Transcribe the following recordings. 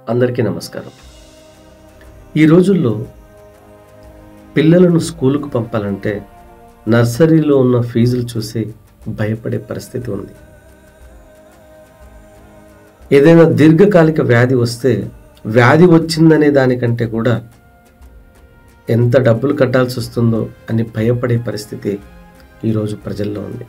అందరికీ నమస్కారం ఈ రోజుల్లో పిల్లలను స్కూలుకు పంపాలంటే నర్సరీలో ఉన్న ఫీజులు చూసి భయపడే పరిస్థితి ఉంది ఏదైనా దీర్ఘకాలిక వ్యాధి వస్తే వ్యాధి వచ్చిందనే దానికంటే కూడా ఎంత డబ్బులు కట్టాల్సి వస్తుందో అని భయపడే పరిస్థితి ఈరోజు ప్రజల్లో ఉంది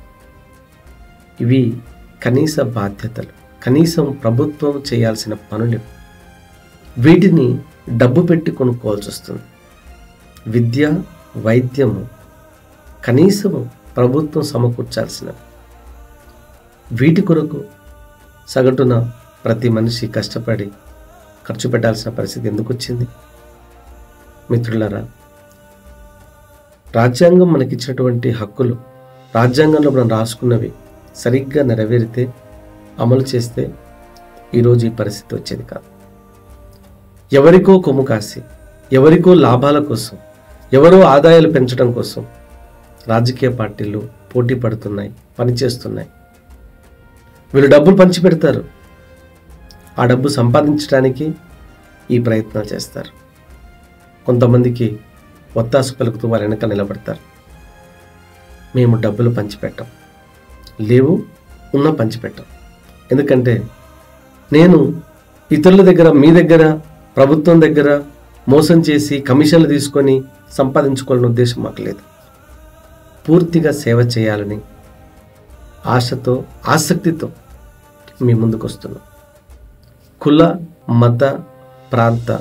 ఇవి కనీస బాధ్యతలు కనీసం ప్రభుత్వం చేయాల్సిన పనులు వీటిని డబ్బు పెట్టి కొనుక్కోవాల్సి వస్తుంది విద్య వైద్యము కనీసము ప్రభుత్వం సమకూర్చాల్సిన వీటి కొరకు సగటున ప్రతి మనిషి కష్టపడి ఖర్చు పెట్టాల్సిన పరిస్థితి ఎందుకు వచ్చింది మిత్రులారా రాజ్యాంగం మనకిచ్చినటువంటి హక్కులు రాజ్యాంగంలో మనం రాసుకున్నవి సరిగ్గా నెరవేరితే అమలు చేస్తే ఈరోజు ఈ పరిస్థితి వచ్చేది కాదు ఎవరికో కొమ్ము కాసి ఎవరికో లాభాల కోసం ఎవరో ఆదాయాలు పెంచడం కోసం రాజకీయ పార్టీలు పోటీ పడుతున్నాయి పనిచేస్తున్నాయి వీళ్ళు డబ్బులు పంచి పెడతారు ఆ డబ్బు సంపాదించడానికి ఈ ప్రయత్నాలు చేస్తారు కొంతమందికి ఒత్తాసు పలుకుతూ వారి వెనక నిలబడతారు మేము డబ్బులు పంచిపెట్టాం లేవు ఉన్న పంచిపెట్టాం ఎందుకంటే నేను ఇతరుల దగ్గర మీ దగ్గర ప్రభుత్వం దగ్గర మోసం చేసి కమిషన్లు తీసుకొని సంపాదించుకోవాలని ఉద్దేశం మాకు లేదు పూర్తిగా సేవ చేయాలని ఆశతో ఆసక్తితో మీ ముందుకు వస్తున్నాం కుల మత ప్రాంత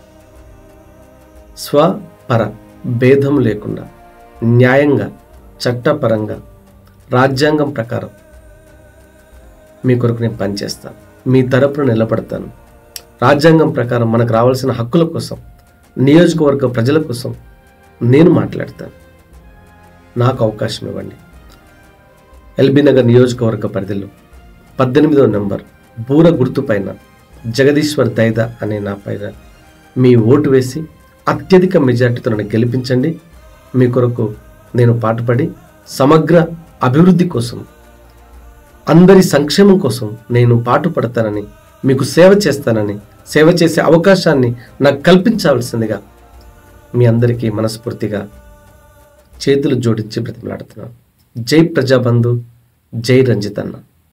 స్వపర భేదం లేకుండా న్యాయంగా చట్టపరంగా రాజ్యాంగం ప్రకారం మీ కొరకు నేను పనిచేస్తాను మీ తరపున నిలబడతాను రాజ్యాంగం ప్రకారం మనకు రావాల్సిన హక్కుల కోసం నియోజకవర్గ ప్రజల కోసం నేను మాట్లాడతాను నాకు అవకాశం ఇవ్వండి ఎల్బీ నగర్ నియోజకవర్గ పరిధిలో పద్దెనిమిదవ నెంబర్ బూర గుర్తు పైన జగదీశ్వర్ దైద అనే నా పైన మీ ఓటు వేసి అత్యధిక మెజార్టీతో నన్ను గెలిపించండి మీ కొరకు నేను పాటుపడి సమగ్ర అభివృద్ధి కోసం అందరి సంక్షేమం కోసం నేను పాటుపడతానని మీకు సేవ చేస్తానని సేవ చేసే అవకాశాన్ని నాకు కల్పించవలసిందిగా మీ అందరికీ మనస్ఫూర్తిగా చేతులు జోడించి బ్రతిమలాడుతున్నాను జై ప్రజాబంధు జై రంజిత్ అన్న